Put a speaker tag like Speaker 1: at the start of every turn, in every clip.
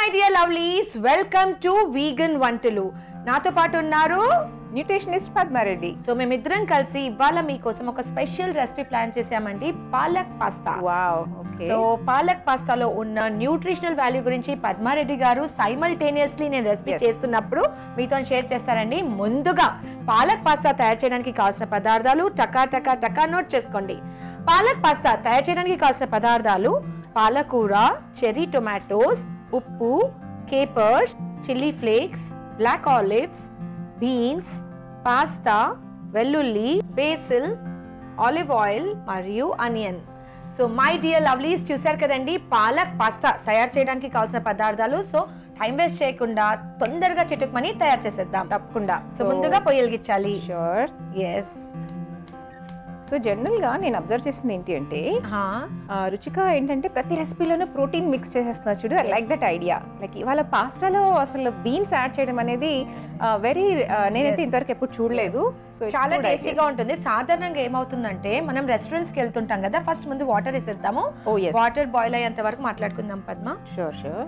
Speaker 1: Dear lovelies welcome to vegan వంటలు నాతో పాటు ఉన్నారు
Speaker 2: న్యూట్రిషనిస్ట్ పద్మారెడ్డి
Speaker 1: సో మేమిద్దరం కలిసి ఇవాళ మీకోసం ఒక స్పెషల్ రెసిపీ ప్లాన్ చేసామండి palak pasta
Speaker 2: wow okay
Speaker 1: so palak పాస్తాలో ఉన్న న్యూట్రిషనల్ వాల్యూ గురించి పద్మారెడ్డి గారు సైమల్టేనియస్లీ నేను రెసిపీ
Speaker 2: Yes.
Speaker 1: చేస్తున్నప్పుడు మీతో షేర్ చేస్తారండి ముందుగా పాలక్ పాస్తా తయారు చేయడానికి కావాల్సిన పదార్థాలు టకా టకా టకా నోట్ చేసుకోండి పాలక్ పాస్తా తయారు చేయడానికి కావాల్సిన పదార్థాలు పాలకూర చెర్రీ టొమాటోస్ ఉప్పు capers chilli flakes black olives beans pasta వెల్లుల్లి బేసిల్ ఆలివ్ ఆయిల్ మరియు onion so my dear lovelies చూశారు కదండి పాలక్ పాస్తా తయారు చేయడానికి కావాల్సిన పదార్థాలు సో టైం వేస్ట్ చేయకుండా తొందరగా చిటుకుమని తయారు చేసేద్దాం
Speaker 2: తప్పకుండా
Speaker 1: సో ముందుగా పొయ్యి వెలిగించాలి
Speaker 2: షూర్
Speaker 1: ఎస్
Speaker 2: సో జనరల్ గా నేను అబ్జర్వ్ చేసింది ఏంటి అంటే ఆ, రుచిక ఏంటంటే ప్రతి రెసిపీలోనూ ప్రోటీన్ మిక్స్ చేసేస్తున్నారు చూడు I like that idea like ఇవాళ పాస్టాలో అసలు బీన్స్ యాడ్ చేయడం అనేది వెరీ నేనైతే
Speaker 1: Yes.
Speaker 2: ఇంతవరకు ఎప్పుడు చూడలేదు సో
Speaker 1: చాలా టేస్టీగా ఉంటుంది సాధారణంగా ఏమవుతుందంటే మనం రెస్టారెంట్స్ కి వెళ్తుంటాం కదా ఫస్ట్ ముందు వాటర్ వేసేద్దాము
Speaker 2: ఓ ఎస్
Speaker 1: వాటర్ బాయిల్ అయ్యేంత వరకు మాట్లాడుకుందాం Padma
Speaker 2: sure sure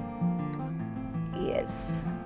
Speaker 1: yes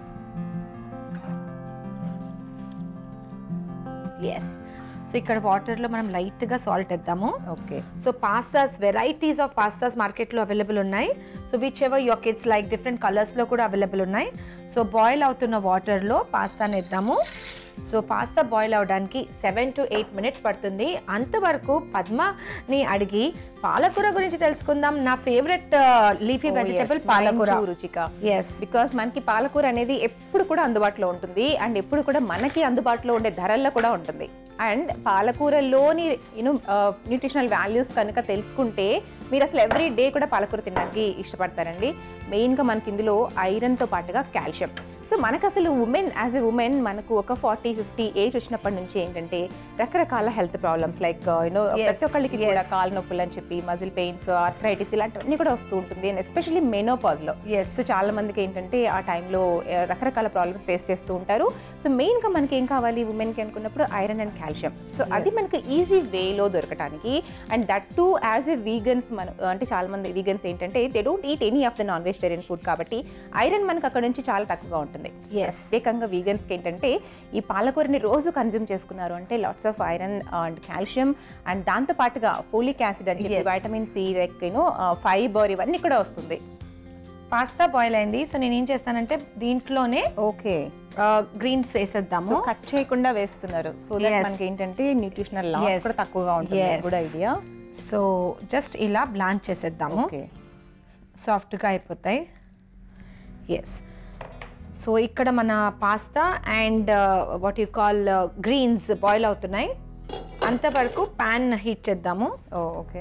Speaker 1: yes so ఇక్కడ వాటర్లో మనం లైట్గా సాల్ట్ వేద్దాము
Speaker 2: okay
Speaker 1: so pastas varieties of pastas మార్కెట్లో అవైలబుల్ ఉన్నాయి so whichever your kids like different కలర్స్లో కూడా అవైలబుల్ ఉన్నాయి సో బాయిల్ అవుతున్న వాటర్లో పాస్తాని వేద్దాము సో పాస్తా బాయిల్ అవడానికి సెవెన్ టు ఎయిట్ మినిట్స్ పడుతుంది అంతవరకు పద్మని అడిగి పాలకూర గురించి తెలుసుకుందాం నా ఫేవరెట్ లీఫీ వెజిటబుల్ పాలకూర
Speaker 2: రుచిక
Speaker 1: ఎస్
Speaker 2: బికాస్ మనకి పాలకూర అనేది ఎప్పుడు కూడా అందుబాటులో ఉంటుంది అండ్ ఎప్పుడు కూడా మనకి అందుబాటులో ఉండే ధరల్లో కూడా ఉంటుంది అండ్ పాలకూరలోని యూనో న్యూట్రిషనల్ వాల్యూస్ కనుక తెలుసుకుంటే మీరు అసలు ఎవ్రీ డే కూడా పాలకూర తినడానికి ఇష్టపడతారండి మెయిన్గా మనకి ఇందులో ఐరన్తో పాటుగా కాల్షియం సో మనకు అసలు ఉమెన్ యాజ్ ఎ ఉమెన్ మనకు ఒక ఫార్టీ ఫిఫ్టీ ఏజ్ వచ్చినప్పటి నుంచి ఏంటంటే రకరకాల health problems like you know
Speaker 1: Yes,
Speaker 2: ప్రతి ఒక్కళ్ళకి కూడా
Speaker 1: yes.
Speaker 2: కాలు నొప్పులు అని చెప్పి మజిల్ పెయిన్స్ ఆర్థరైటిస్ ఇలాంటివన్నీ కూడా వస్తూ ఉంటుంది అండ్ ఎస్పెషల్లీ మెనోపాజ్లో
Speaker 1: ఎస్
Speaker 2: సో చాలా మందికి ఏంటంటే ఆ టైంలో ఆ, రకరకాల ప్రాబ్లమ్స్ ఫేస్ చేస్తూ ఉంటారు సో మెయిన్గా మనకి ఏం కావాలి ఉమెన్కి అనుకున్నప్పుడు ఐరన్ అండ్ కాల్షియం సో అది మనకి ఈజీ వేలో దొరకడానికి and that too as a vegans మన అంటే చాలా మంది వీగన్స్ ఏంటంటే they don't eat any of the non vegetarian food కాబట్టి ఐరన్ మనకి అక్కడ నుంచి చాలా తక్కువగా ఉంటుంది
Speaker 1: Yes.
Speaker 2: ప్రత్యేకంగా వీగన్స్కి ఏంటంటే ఈ పాలకూరని రోజు కన్జ్యూమ్ చేసుకున్నారు అంటే lots of iron and calcium and దాంతో పాటుగా ఫోలిక్ యాసిడ్ అని చెప్పి
Speaker 1: Yes.
Speaker 2: Vitamin C like you know fibre ఇవన్నీ కూడా వస్తుంది
Speaker 1: పాస్తా బాయిల్ అయింది సో నేను ఏం చేస్తానంటే దీంట్లోనే
Speaker 2: ఓకే
Speaker 1: గ్రీన్స్
Speaker 2: సో
Speaker 1: వేసేద్దాము
Speaker 2: కట్ చేయకుండా వేస్తున్నారు సో దట్
Speaker 1: Yes.
Speaker 2: మనకి ఏంటంటే న్యూట్రిషనల్ లాస్
Speaker 1: Yes.
Speaker 2: కూడా తక్కువగా ఉంటుంది
Speaker 1: Yes.
Speaker 2: Good idea
Speaker 1: so just ఇలా బ్లాంచ్ చేసేద్దాము
Speaker 2: ఓకే
Speaker 1: సాఫ్ట్గా అయిపోతాయి ఎస్ సో ఇక్కడ మన pasta and what you call greens boil అవుతున్నాయి అంతవరకు ప్యాన్ హీట్ చేద్దాము
Speaker 2: ఓ ఓకే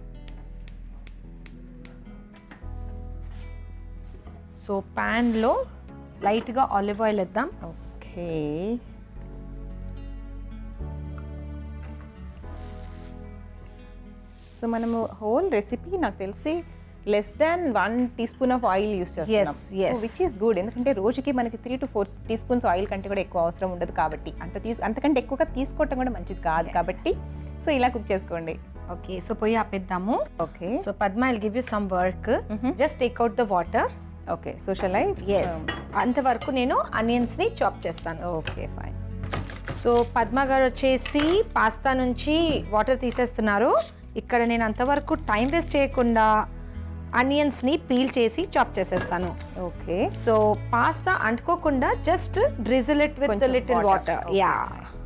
Speaker 1: సో ప్యాన్లో లైట్గా ఆలివ్ ఆయిల్ వేద్దాం
Speaker 2: ఓకే సో మనము హోల్ రెసిపీ నాకు తెలిసి less than one teaspoon of oil use చేస్తున్నాం
Speaker 1: yes.
Speaker 2: విచ్ ఈస్ గుడ్ ఎందుకంటే రోజుకి మనకి three to four teaspoons oil కంటే కూడా ఎక్కువ అవసరం ఉండదు కాబట్టి అంత తీసు అంతకంటే ఎక్కువగా తీసుకోవటం కూడా మంచిది కాదు కాబట్టి సో ఇలా కుక్ చేసుకోండి
Speaker 1: ఓకే సో పొయ్యి ఆపేద్దాము
Speaker 2: okay
Speaker 1: so Padma I'll give you some work
Speaker 2: Mhm.
Speaker 1: Just take out the water
Speaker 2: okay social life
Speaker 1: yes అంతవరకు నేను అనియన్స్ని చాప్ చేస్తాను
Speaker 2: okay fine
Speaker 1: so Padma garu వచ్చేసి పాస్తా నుంచి వాటర్ తీసేస్తున్నారు ఇక్కడ నేను అంతవరకు టైం వేస్ట్ చేయకుండా అనియన్స్ని పీల్ చేసి చాప్ చేసేస్తాను
Speaker 2: ఓకే
Speaker 1: సో పాస్తా అంటుకోకుండా జస్ట్ డ్రిజిల్ ఇట్ విత్
Speaker 2: కొంచెం
Speaker 1: little
Speaker 2: water.
Speaker 1: Water
Speaker 2: Okay.
Speaker 1: Yeah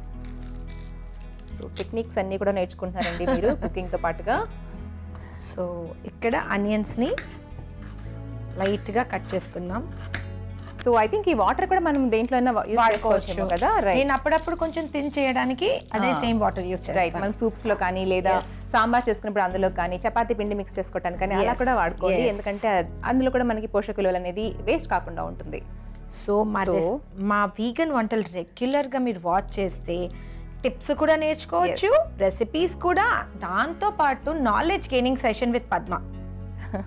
Speaker 2: so techniques అన్ని కూడా నేర్చుకుంటున్నారండి మీరు కుకింగ్ తో పాటుగా
Speaker 1: సో ఇక్కడ అనియన్స్ని లైట్గా కట్ చేసుకుందాం
Speaker 2: సో ఐ థింక్ ఈ వాటర్ కూడా మనం దేంట్లో యూస్ చేసుకోవచ్చు కదా రైట్
Speaker 1: నేను అప్పుడప్పుడు కొంచెం తిన్ చేయడానికి అదే
Speaker 2: Ah.
Speaker 1: Same water use
Speaker 2: right
Speaker 1: చేస్తాను
Speaker 2: మనం సూప్స్ లో కానీ లేదా
Speaker 1: Yes.
Speaker 2: సాంబార్ చేసుకున్నప్పుడు అందులో కానీ చపాతీ పిండి మిక్స్ చేసుకోవటానికి కానీ అలా
Speaker 1: Yes,
Speaker 2: కూడా వాడుకోండి
Speaker 1: yes.
Speaker 2: ఎందుకంటే అందులో కూడా మనకి పోషక విలువలు అనేది వేస్ట్ కాకుండా ఉంటుంది
Speaker 1: సో మా
Speaker 2: So-
Speaker 1: రెస్- మా వీగన్ వంటలు రెగ్యులర్గా మీరు వాచ్ చేస్తే టిప్స్ కూడా నేర్చుకోవచ్చు రెసిపీస్ కూడా దాంతో పాటు knowledge gaining session with Padma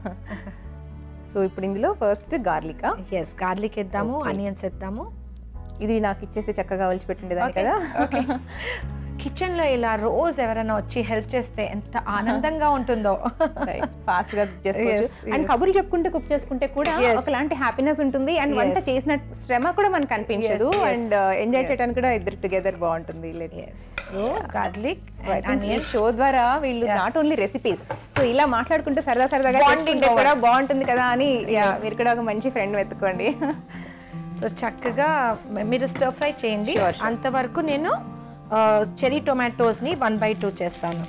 Speaker 2: so ఇప్పుడు ఇందులో ఫస్ట్ గార్లిక్
Speaker 1: ఎస్ గార్లిక్ వేద్దాము
Speaker 2: Okay.
Speaker 1: ఆనియన్స్ వేద్దాము
Speaker 2: ఇది నాకు ఇచ్చేసి చక్కగా ఒలిచిపెట్టిండేదాన్ని కదా
Speaker 1: ఓకే కిచెన్ లో ఇలా రోజు ఎవరైనా వచ్చి హెల్ప్ చేస్తే ఎంత ఆనందంగా ఉంటుందో
Speaker 2: ఫాస్ట్ గా కుక్ చేసుకోవచ్చు
Speaker 1: Yes,
Speaker 2: అండ్
Speaker 1: yes.
Speaker 2: కబుర్లు చెప్పుకుంటే కుక్ చేసుకుంటే కూడా
Speaker 1: Yes.
Speaker 2: ఒకలాంటి హ్యాపీనెస్ ఉంటుంది అండ్ వంట
Speaker 1: Yes.
Speaker 2: చేసిన శ్రమ కూడా మనకు అనిపించదు
Speaker 1: Yes, yes.
Speaker 2: And enjoy
Speaker 1: Yes.
Speaker 2: చేయడానికి కూడా ఇద్దరు టుగెదర్ బాగుంటుంది లెట్స్
Speaker 1: సో గార్లిక్
Speaker 2: ఈ షో ద్వారా వీళ్ళు నాట్ ఓన్లీ రెసిపీస్ సో ఇలా మాట్లాడుకుంటే సరదా సరదాగా
Speaker 1: Bonding
Speaker 2: చేసుకుంటే
Speaker 1: over.
Speaker 2: కూడా బాగుంటుంది కదా అని yeah,
Speaker 1: Yes.
Speaker 2: మీరు కూడా ఒక మంచి ఫ్రెండ్ వెతుక్కోండి
Speaker 1: సో చక్కగా మీరు స్టర్ ఫ్రై చేయండి
Speaker 2: Sure, sure.
Speaker 1: అంతవరకు నేను చెరీ టొమాటోస్ ని వన్ బై టూ చేస్తాను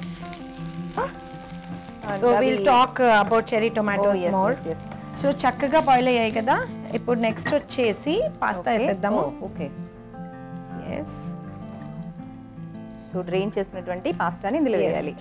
Speaker 1: so will talk about cherry tomatoes more so చక్కగా బాయిల్ అయ్యాయి కదా ఇప్పుడు నెక్స్ట్ వచ్చేసి పాస్తా వేసేద్దాము
Speaker 2: ఓకే
Speaker 1: ఎస్
Speaker 2: సో డ్రైన్ చేసుకున్నటువంటి పాస్తాని ఇందులో వేయాలి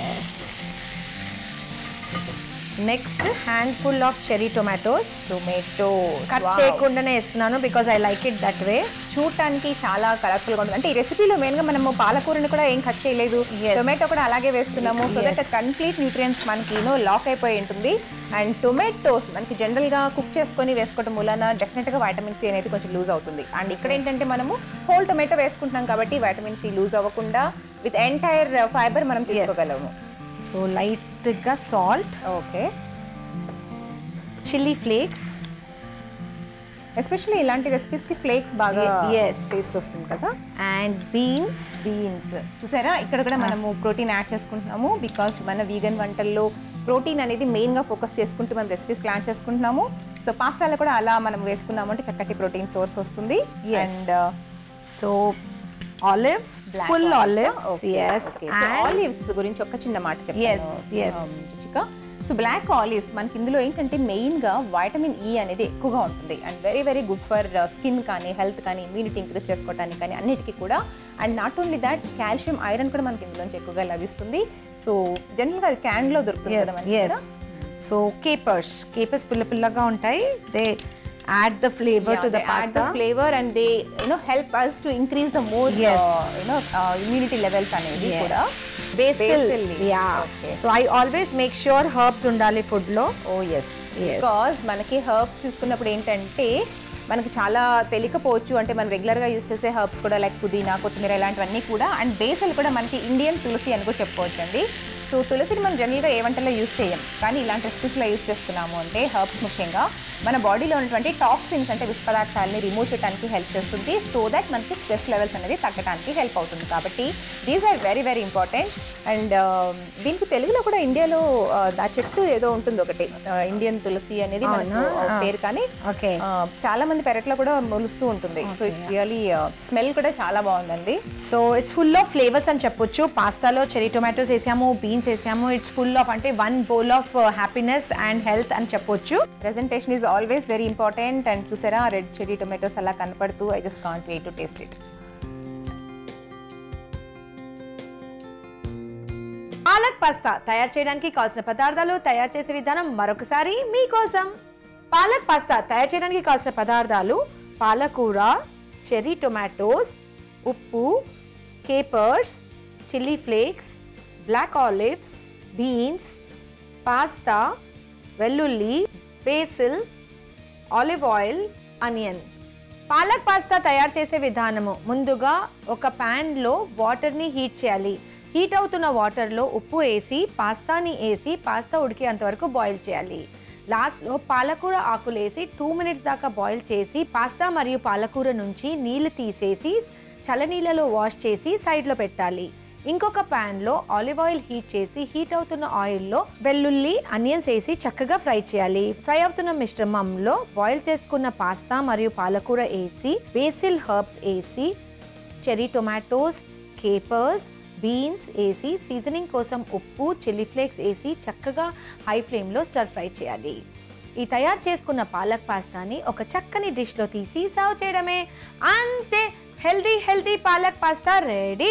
Speaker 1: next handful of cherry tomatoes
Speaker 2: tomato
Speaker 1: cut చేయకుండానే వేస్తున్నాను because I like it that way
Speaker 2: చూడటానికి చాలా కలర్ఫుల్ గా ఉంటుంది అంటే ఈ రెసిపీలో మెయిన్ గా మనము పాలకూరని కూడా ఏం కట్ చేయలేదు
Speaker 1: Yes.
Speaker 2: టొమాటో కూడా అలాగే వేస్తున్నాము సో దట్ కంప్లీట్ న్యూట్రియన్స్ మనకి నో లాక్ అయిపోయి ఉంటుంది అండ్ టొమాటోస్ మనకి జనరల్ గా కుక్ చేసుకొని వేసుకోవడం వలన డెఫినెట్ గా వైటమిన్ సి అనేది కొంచెం లూజ్ అవుతుంది అండ్ ఇక్కడ ఏంటంటే మనము హోల్ టొమాటో వేసుకుంటున్నాం కాబట్టి వైటమిన్ సి లూజ్ అవ్వకుండా విత్ ఎంటైర్ ఫైబర్ మనం తీసుకోగలము
Speaker 1: సో లైట్గా salt
Speaker 2: okay
Speaker 1: chilli flakes
Speaker 2: especially ఇలాంటి రెసిపీస్ కి ఫ్లేక్స్ బాగా
Speaker 1: Yes.
Speaker 2: టేస్ట్ వస్తుంది కదా
Speaker 1: అండ్ బీన్స్
Speaker 2: బీన్స్ చూసారా ఇక్కడ కూడా మనము ప్రోటీన్ యాడ్ చేసుకుంటున్నాము బికాస్ మన వీగన్ వంటల్లో ప్రోటీన్ అనేది మెయిన్ గా ఫోకస్ చేసుకుంటూ మనం రెసిపీస్ ప్లాన్ చేసుకుంటున్నాము సో పాస్టాలో కూడా అలా మనం వేసుకున్నాము అంటే చక్కటి ప్రోటీన్ సోర్స్ వస్తుంది
Speaker 1: Yes.
Speaker 2: And
Speaker 1: so olives full olives yes
Speaker 2: olives గురించి ఒక చిన్న మాట
Speaker 1: Yes, yes.
Speaker 2: చెప్తాను సో బ్లాక్ ఆలివ్స్ మనకి ఇందులో ఏంటంటే మెయిన్ గా వైటమిన్ ఈ అనేది ఎక్కువగా ఉంటుంది and very very good for skin కానీ హెల్త్ కానీ ఇమ్యూనిటీ ఇంక్రీస్ చేసుకోవడానికి కానీ అన్నిటికీ కూడా and not only that calcium iron కూడా మనకి ఇందులోంచి ఎక్కువగా లభిస్తుంది సో జనరల్గా అది can లో దొరుకుతుంది కదా మనకి
Speaker 1: ఎస్ సో కేపర్స్ కేపర్స్ పిల్ల పిల్లగా ఉంటాయి they add the flavour to the pasta
Speaker 2: flavour and they you know help us to increase the more
Speaker 1: Yes.
Speaker 2: You know immunity levels అనేది
Speaker 1: Yes.
Speaker 2: కూడా
Speaker 1: basil
Speaker 2: Basil leaf.
Speaker 1: Yeah
Speaker 2: Okay.
Speaker 1: So I always make sure herbs ఉండాలి food లో
Speaker 2: oh yes
Speaker 1: Yes.
Speaker 2: Because మనకి herbs తీసుకున్నప్పుడు ఏంటంటే మనకి చాలా తెలియకపోవచ్చు అంటే మనం రెగ్యులర్గా యూస్ చేసే హర్బ్స్ కూడా లైక్ పుదీనా కొత్తిమీర ఇలాంటివన్నీ కూడా అండ్ బేసల్ కూడా మనకి ఇండియన్ తులసి అని కూడా చెప్పుకోవచ్చు అండి సో తులసిని మనం జనరల్గా ఏ వంటలో యూస్ చేయం కానీ ఇలాంటి రెసిపీస్లో యూస్ చేస్తున్నాము అంటే హర్బ్స్ ముఖ్యంగా మన బాడీలో ఉన్నటువంటి టాక్సిన్స్ అంటే విష పదార్థాలని రిమూవ్ చేయడానికి హెల్ప్ చేస్తుంది సో దట్ మనకి స్ట్రెస్ లెవెల్స్ అనేది తగ్గడానికి హెల్ప్ అవుతుంది కాబట్టి these are very very important and దీనికి తెలుగులో కూడా ఇండియాలో ఆ, ఆ చెట్టు ఏదో ఉంటుంది ఒకటి ఇండియన్ తులసి అనేది మనకు
Speaker 1: అవునా?
Speaker 2: ఆ పేరు కానీ
Speaker 1: ఓకే
Speaker 2: ఆ, చాలా మంది పెరట్లో కూడా మొలుస్తూ ఉంటుంది సో ఇట్స్ రియలీ స్మెల్ కూడా చాలా బాగుందండి
Speaker 1: so it's full of flavours అని చెప్పొచ్చు పాస్తాలో చెరీ టొమాటోస్ వేసాము బీన్స్ వేసాము ఇట్స్ ఫుల్ ఆఫ్ అంటే one bowl of happiness and health అని చెప్పొచ్చు
Speaker 2: presentation is always very important and చూసారా రెడ్ చెరీ టొమాటోస్ అలా కనపడుతూ I just can't wait to taste it
Speaker 1: palak pasta తయారు చేయడానికి కావాల్సిన పదార్థాలు తయారు చేసే విధానం మరొకసారి మీకోసం పాలక్ పాస్తా తయారు చేయడానికి కావాల్సిన పదార్థాలు పాలకూర చెర్రీ టొమాటోస్ ఉప్పు capers chilli flakes black olives beans pasta వెల్లుల్లి basil olive oil onion palak pasta తయారు చేసే విధానము ముందుగా ఒక ప్యాన్లో వాటర్ని హీట్ చేయాలి హీట్ అవుతున్న వాటర్లో ఉప్పు వేసి పాస్తాని వేసి పాస్తా ఉడికేంత వరకు బాయిల్ చేయాలి లాస్ట్లో పాలకూర ఆకులు వేసి టూ మినిట్స్ దాకా బాయిల్ చేసి పాస్తా మరియు పాలకూర నుంచి నీళ్లు తీసేసి చల్లనీళ్ళలో వాష్ చేసి సైడ్లో పెట్టాలి ఇంకొక ప్యాన్లో ఆలివ్ ఆయిల్ హీట్ చేసి హీట్ అవుతున్న ఆయిల్లో వెల్లుల్లి ఆనియన్స్ వేసి చక్కగా ఫ్రై చేయాలి ఫ్రై అవుతున్న మిశ్రమంలో బాయిల్ చేసుకున్న పాస్తా మరియు పాలకూర వేసి బేసిల్ హర్బ్స్ వేసి చెరీ టొమాటోస్ కేపర్స్ బీన్స్ వేసి సీజనింగ్ కోసం ఉప్పు చిల్లీ ఫ్లేక్స్ వేసి చక్కగా హై ఫ్లేమ్లో స్టర్ ఫ్రై చేయాలి ఈ తయారు చేసుకున్న పాలక్ పాస్తాని ఒక చక్కని డిష్లో తీసి సర్వ్ చేయడమే అంతే healthy healthy palak pasta ready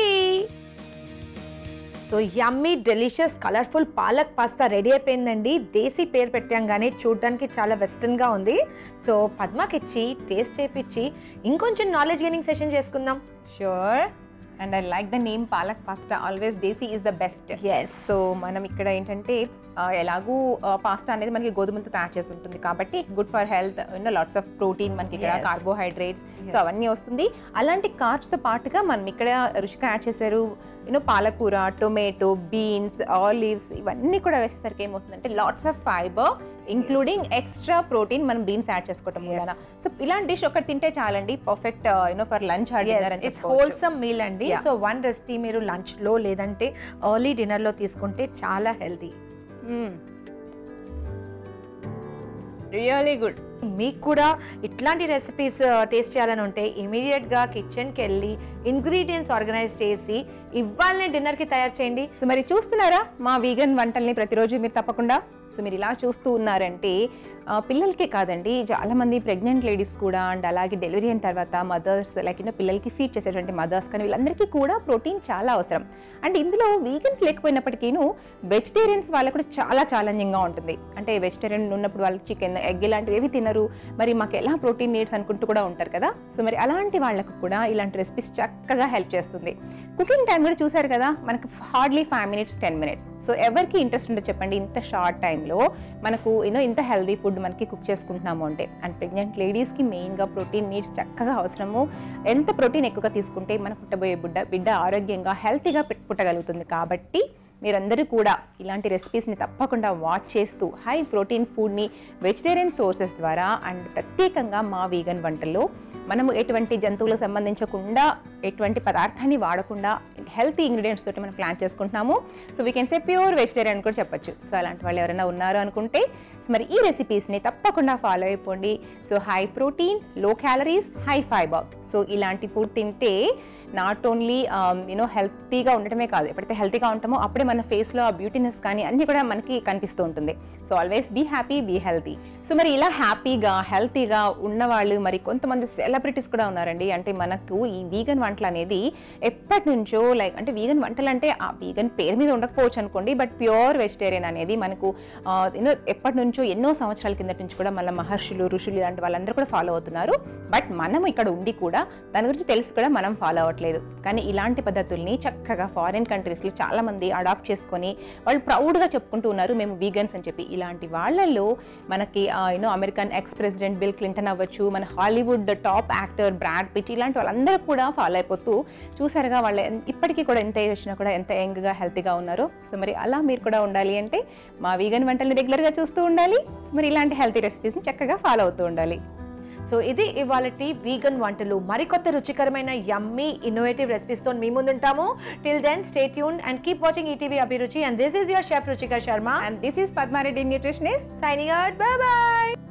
Speaker 1: so yummy delicious colourful palak pasta ready అయిపోయిందండి దేశీ పేరు పెట్టాం కానీ చూడడానికి చాలా వెస్టర్న్గా ఉంది సో పద్మకి ఇచ్చి టేస్ట్ చేపించి ఇంకొంచెం నాలెడ్జ్ గెయినింగ్ సెషన్ చేసుకుందాం
Speaker 2: sure and I like the name palak pasta always desi is the best
Speaker 1: yes
Speaker 2: so మనం ఇక్కడ ఏంటంటే ఆ, ఎలాగూ పాస్తా అనేది మనకి గోధుమలతో తయారు చేసి ఉంటుంది కాబట్టి good for health you know lots of protein మనకి ఇక్కడ
Speaker 1: Yes.
Speaker 2: కార్బోహైడ్రేట్స్ సో అవన్నీ వస్తుంది అలాంటి కార్బ్స్తో పాటుగా మనం ఇక్కడ రుచిగా యాడ్ చేశారు యూనో పాలకూర టొమాటో బీన్స్ ఆలివ్స్ ఇవన్నీ కూడా వేసేసరికి ఏమవుతుందంటే lots of fibre including extra protein మనం బీన్స్ యాడ్ చేసుకోవటం
Speaker 1: Yes.
Speaker 2: వలన సో ఇలాంటి డిష్ ఒకటి తింటే చాలండి perfect you know for lunch or dinner అని
Speaker 1: ఇట్స్
Speaker 2: చెప్పుకోవచ్చు.
Speaker 1: హోల్సమ్ మీల్ అండి
Speaker 2: Yeah.
Speaker 1: సో వన్ రెసిపీ మీరు లంచ్ లో లేదంటే ఎర్లీ డిన్నర్ లో తీసుకుంటే చాలా హెల్తీ
Speaker 2: రియలీ గుడ్
Speaker 1: మీకు కూడా ఇట్లాంటి రెసిపీస్ టేస్ట్ చేయాలని ఉంటే ఇమీడియట్గా కిచెన్కి వెళ్ళి ఇంగ్రీడియంట్స్ ఆర్గనైజ్ చేసి ఇవాళనే డిన్నర్కి తయారు చేయండి
Speaker 2: సో మరి చూస్తున్నారా మా వీగన్ వంటల్ని ప్రతిరోజు మీరు తప్పకుండా సో మీరు ఇలా చూస్తూ ఉన్నారంటే ఆ, పిల్లలకే కాదండి చాలా మంది ప్రెగ్నెంట్ లేడీస్ కూడా అండ్ అలాగే డెలివరీ అయిన తర్వాత మదర్స్ లైక్ యూనో పిల్లలకి ఫీడ్ చేసేటువంటి మదర్స్ కానీ వీళ్ళందరికీ కూడా ప్రోటీన్ చాలా అవసరం అండ్ ఇందులో వీగన్స్ లేకపోయినప్పటికీను వెజిటేరియన్స్ వాళ్ళకు కూడా చాలా ఛాలెంజింగ్గా ఉంటుంది అంటే వెజిటేరియన్ ఉన్నప్పుడు వాళ్ళు చికెన్ ఎగ్ ఇలాంటివి ఏవి తినరు మరి మాకు ఎలా ప్రోటీన్ నీడ్స్ అనుకుంటూ కూడా ఉంటారు కదా సో మరి అలాంటి వాళ్ళకు కూడా ఇలాంటి రెసిపీస్ చక్కగా హెల్ప్ చేస్తుంది కుకింగ్ టైం కూడా చూసారు కదా మనకు hardly five minutes ten minutes so ఎవరికి ఇంట్రెస్ట్ ఉంటే చెప్పండి ఇంత షార్ట్ టైంలో మనకు యూనో ఇంత హెల్దీ ఫుడ్ మనకి కుక్ చేసుకుంటున్నాము అంటే అండ్ ప్రెగ్నెంట్ లేడీస్కి మెయిన్గా ప్రోటీన్ నీడ్స్ చక్కగా అవసరము ఎంత ప్రోటీన్ ఎక్కువగా తీసుకుంటే మన పుట్టబోయే బిడ్డ బిడ్డ ఆరోగ్యంగా హెల్తీగా పుట్టగలుగుతుంది కాబట్టి మీరందరూ కూడా ఇలాంటి రెసిపీస్ని తప్పకుండా వాచ్ చేస్తూ హై ప్రోటీన్ ఫుడ్ని వెజిటేరియన్ సోర్సెస్ ద్వారా అండ్ ప్రత్యేకంగా మా వీగన్ వంటల్లో మనము ఎటువంటి జంతువులకు సంబంధించకుండా ఎటువంటి పదార్థాన్ని వాడకుండా హెల్తీ ఇంగ్రీడియంట్స్ తోటి మనం ప్లాన్ చేసుకుంటున్నాము so we can say pure vegetarian కూడా చెప్పొచ్చు సో అలాంటి వాళ్ళు ఎవరైనా ఉన్నారు అనుకుంటే సో మరి ఈ రెసిపీస్ని తప్పకుండా ఫాలో అయిపోండి so high protein low calories high fibre so ఇలాంటి ఫుడ్ తింటే నాట్ ఓన్లీ యూనో హెల్తీగా ఉండటమే కాదు ఎప్పుడైతే హెల్తీగా ఉంటామో అప్పుడే మన ఫేస్లో ఆ బ్యూటీనెస్ కానీ అన్నీ కూడా మనకి కనిపిస్తూ ఉంటుంది so always be happy be healthy so మరి ఇలా హ్యాపీగా హెల్తీగా ఉన్నవాళ్ళు మరి కొంతమంది సెలబ్రిటీస్ కూడా ఉన్నారండి అంటే మనకు ఈ వీగన్ వంటలు అనేది ఎప్పటి నుంచో లైక్ అంటే వీగన్ వంటలు అంటే ఆ వీగన్ పేరు మీద ఉండకపోవచ్చు అనుకోండి బట్ ప్యూర్ వెజిటేరియన్ అనేది మనకు యూనో ఎప్పటి నుంచో ఎన్నో సంవత్సరాల కిందటి నుంచి కూడా మళ్ళీ మహర్షులు ఋషులు ఇలాంటి వాళ్ళందరూ కూడా ఫాలో అవుతున్నారు బట్ మనం ఇక్కడ ఉండి కూడా దాని గురించి తెలిసి కూడా మనం ఫాలో అవ్వట్లేదు కానీ ఇలాంటి పద్ధతుల్ని చక్కగా ఫారిన్ కంట్రీస్లో చాలా మంది అడాప్ట్ చేసుకొని వాళ్ళు ప్రౌడ్గా చెప్పుకుంటూ ఉన్నారు మేము వీగన్స్ అని చెప్పి ఇలాంటి వాళ్ళల్లో మనకి you know American ex president Bill Clinton అవ్వచ్చు మన Hollywood top actor Brad Pitt ఇలాంటి వాళ్ళందరూ కూడా ఫాలో అయిపోతూ చూసారుగా వాళ్ళు ఎన్- ఇప్పటికీ కూడా ఎంత ఏజ్ వచ్చినా కూడా ఎంత యంగ్గా హెల్తీగా ఉన్నారో సో మరి అలా మీరు కూడా ఉండాలి అంటే మా వీగన్ వంటల్ని రెగ్యులర్గా చూస్తూ ఉండాలి మరి ఇలాంటి హెల్తీ రెసిపీస్ని చక్కగా ఫాలో అవుతూ ఉండాలి
Speaker 1: సో ఇది ఇవాళ వీగన్ వంటలు మరికొత్త రుచికరమైన యమ్మీ ఇన్నోవేటివ్ రెసిపీస్తో మీ ముందుంటాము till then stay tuned and keep watching ETV Abhiruchi and this is your chef Ruchika Sharma
Speaker 2: and this is Padma Reddy nutritionist
Speaker 1: signing out bye by